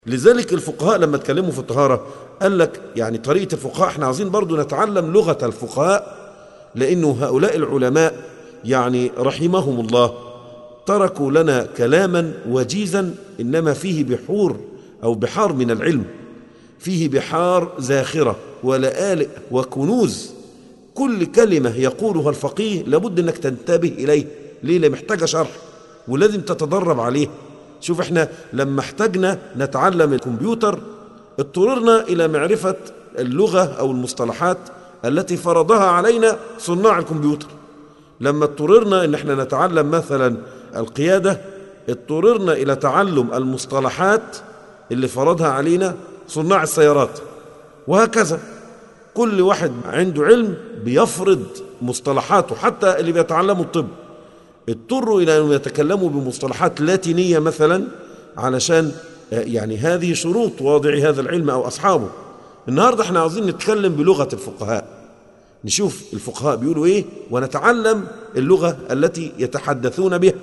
لذلك الفقهاء لما اتكلموا في الطهارة قال لك يعني طريقة الفقهاء احنا عايزين برضو نتعلم لغة الفقهاء لأنه هؤلاء العلماء يعني رحمهم الله تركوا لنا كلاما وجيزا إنما فيه بحور أو بحار من العلم فيه بحار زاخرة ولآلئ وكنوز كل كلمة يقولها الفقيه لابد أنك تنتبه إليه ليه لا محتاجة شرح ولازم تتدرب عليه شوف احنا لما احتاجنا نتعلم الكمبيوتر اضطررنا إلى معرفة اللغة أو المصطلحات التي فرضها علينا صناع الكمبيوتر لما اضطررنا ان احنا نتعلم مثلا القيادة اضطررنا إلى تعلم المصطلحات اللي فرضها علينا صناع السيارات وهكذا كل واحد عنده علم بيفرض مصطلحاته حتى اللي بيتعلموا الطب اضطروا إلى أن يتكلموا بمصطلحات لاتينية مثلا علشان يعني هذه شروط واضعي هذا العلم أو أصحابه النهاردة احنا عاوزين نتكلم بلغة الفقهاء نشوف الفقهاء بيقولوا ايه ونتعلم اللغة التي يتحدثون بها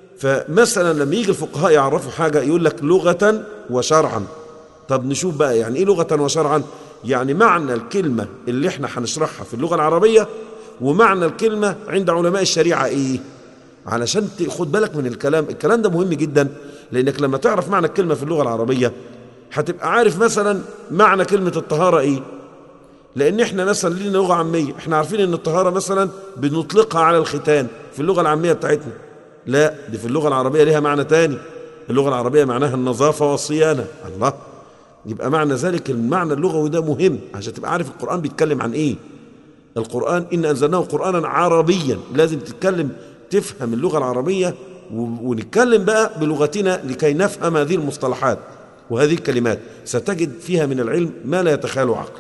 فمثلا لما يجي الفقهاء يعرفوا حاجة يقول لك لغة وشرعا طب نشوف بقى يعني ايه لغة وشرعا يعني معنى الكلمة اللي احنا هنشرحها في اللغة العربية ومعنى الكلمة عند علماء الشريعة ايه علشان خد بالك من الكلام الكلام ده مهم جدا لانك لما تعرف معنى الكلمة في اللغة العربية هتبقى عارف مثلا معنى كلمة الطهارة ايه لان احنا مثلا لينا لغة عامية احنا عارفين ان الطهارة مثلا بنطلقها على الختان في اللغة العامية بتاعتنا لا دي في اللغة العربية ليها معنى تاني اللغة العربية معناها النظافة والصيانة الله يبقى معنى ذلك المعنى اللغوي ده مهم عشان تبقى عارف القرآن بيتكلم عن ايه القرآن إن أنزلناه قرآنا عربيا لازم تتكلم تفهم اللغة العربية ونتكلم بقى بلغتنا لكي نفهم هذه المصطلحات وهذه الكلمات ستجد فيها من العلم ما لا يتخيل عقل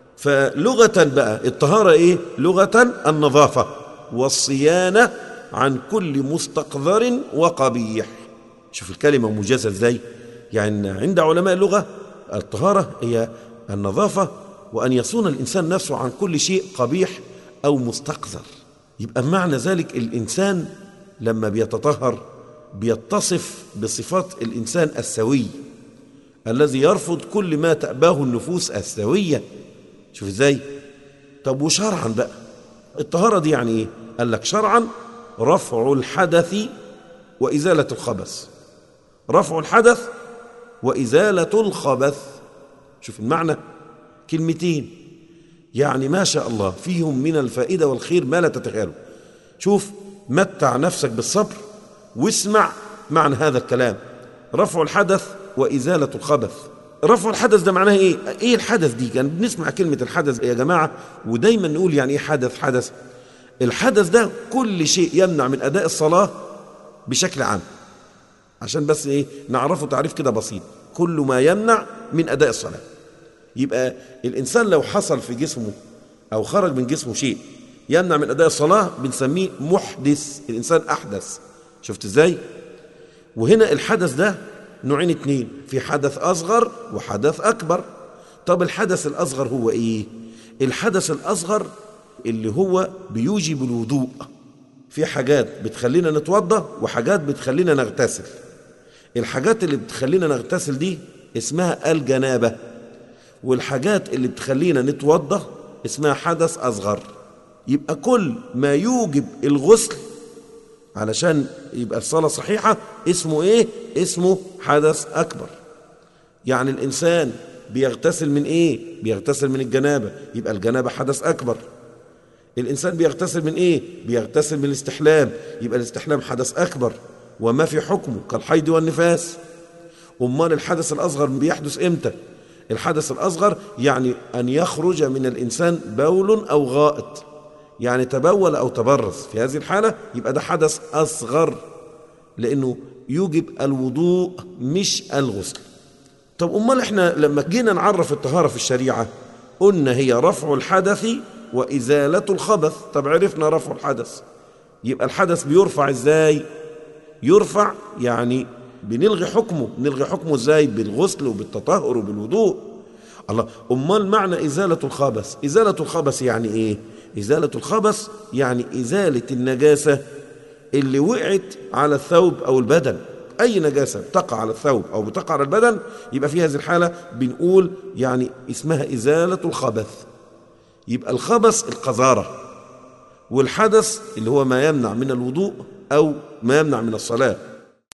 فلغة بقى الطهارة ايه لغة النظافة والصيانة عن كل مستقذر وقبيح شوف الكلمة موجزة ازاي يعني عند علماء اللغة الطهارة هي النظافة وأن يصون الإنسان نفسه عن كل شيء قبيح أو مستقذر يبقى معنى ذلك الإنسان لما بيتطهر بيتصف بصفات الإنسان السوي الذي يرفض كل ما تأباه النفوس السوية شوف ازاي طب وشرعا بقى الطهارة دي يعني ايه قال لك شرعا رفع الحدث وإزالة الخبث رفع الحدث وإزالة الخبث شوف المعنى كلمتين يعني ما شاء الله فيهم من الفائدة والخير ما لا تتخيله شوف متع نفسك بالصبر واسمع معنى هذا الكلام رفع الحدث وإزالة الخبث رفع الحدث ده معناه ايه ايه الحدث دي كان بنسمع كلمة الحدث يا جماعة ودايما نقول يعني ايه حدث حدث الحدث ده كل شيء يمنع من أداء الصلاة بشكل عام عشان بس ايه نعرفه تعريف كده بسيط كل ما يمنع من أداء الصلاة يبقى الإنسان لو حصل في جسمه أو خرج من جسمه شيء يمنع من أداء الصلاة بنسميه محدث الإنسان أحدث شفت إزاي وهنا الحدث ده نوعين اتنين في حدث أصغر وحدث أكبر طب الحدث الأصغر هو إيه الحدث الأصغر اللي هو بيوجب الوضوء في حاجات بتخلينا نتوضى وحاجات بتخلينا نغتسل الحاجات اللي بتخلينا نغتسل دي اسمها الجنابة والحاجات اللي بتخلينا نتوضى اسمها حدث أصغر يبقى كل ما يوجب الغسل علشان يبقى الصلاة صحيحة اسمه ايه اسمه حدث أكبر يعني الإنسان بيغتسل من ايه بيغتسل من الجنابة يبقى الجنابة حدث أكبر الإنسان بيغتسل من ايه بيغتسل من الاستحلام يبقى الاستحلام حدث أكبر وما في حكمه كالحيض والنفاس أمال الحدث الأصغر بيحدث إمتى الحدث الأصغر يعني أن يخرج من الإنسان بول أو غائط يعني تبول أو تبرز في هذه الحالة يبقى ده حدث أصغر لأنه يوجب الوضوء مش الغسل طب أمال إحنا لما جينا نعرف الطهارة في الشريعة قلنا هي رفع الحدث وإزالة الخبث طب عرفنا رفع الحدث يبقى الحدث بيرفع إزاي يرفع يعني بنلغي حكمه نلغي حكمه إزاي بالغسل وبالتطهر وبالوضوء الله أمال معنى إزالة الخبث إزالة الخبث يعني إيه إزالة الخبث يعني إزالة النجاسة اللي وقعت على الثوب أو البدن أي نجاسة بتقع على الثوب أو بتقع على البدن يبقى في هذه الحالة بنقول يعني اسمها إزالة الخبث يبقى الخبث القذارة والحدث اللي هو ما يمنع من الوضوء أو ما يمنع من الصلاة